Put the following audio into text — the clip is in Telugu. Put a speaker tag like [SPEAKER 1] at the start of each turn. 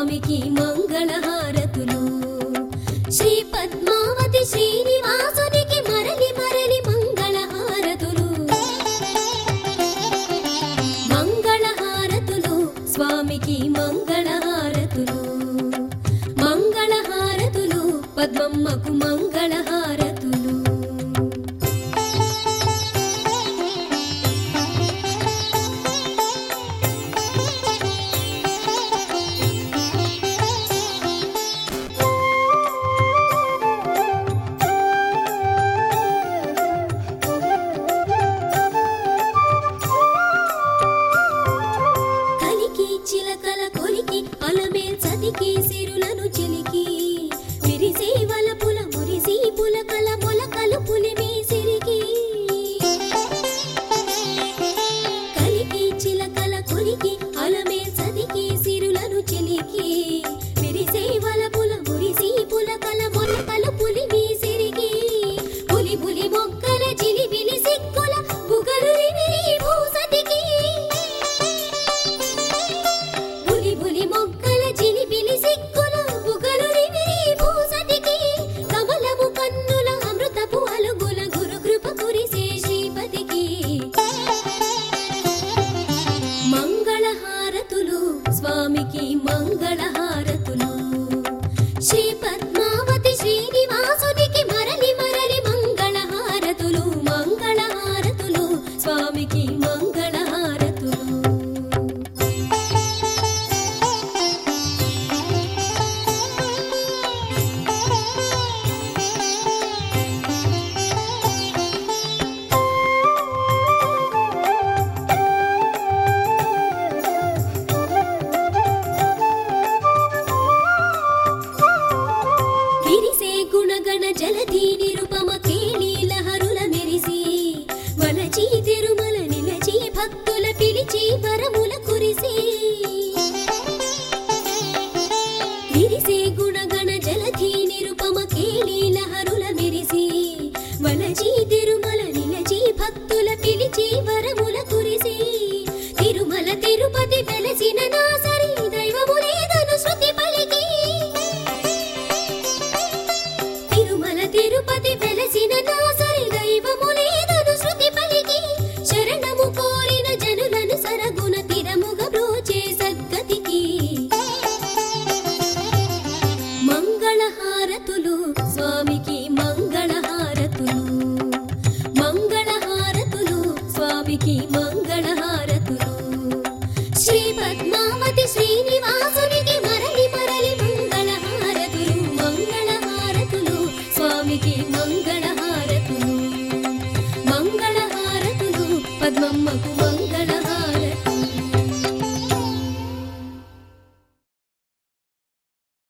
[SPEAKER 1] స్వామికి మంగళహారతులు శ్రీ పద్మావతి శ్రీనివాసునికి మరలి మరలి మంగళహారతులు మంగళహారతులు స్వామికి మంగళహారతులు మంగళహారతులు పద్మమ్మకు మంగళహారతులు కలికి చిలకల కొలికి అలమే చతికి సిరులను చిలికి విరిసే వలపుల మురిసి పులకల మొలకలు పులిమి సిరికి కలికి చిలకల కొలికి అలమే చతికి సిరులను చిలికి విరిసే వలపుల మురిసి పులకల మొలకలు పులిమి సిరికి పులి పులి మొక్కల చిలిబిలి సిక్కుల బుగలు రివిరి భూసతికి బులి బులి మొక్కల చిలిపిలి సిక్కుల బుగలు రివిరి భూసతికి కమలము కన్నుల అమృతపు అలుగుల గురు కృప కురిసే శ్రీపతికి మంగళహారతులు స్వామికి మంగళహారతులు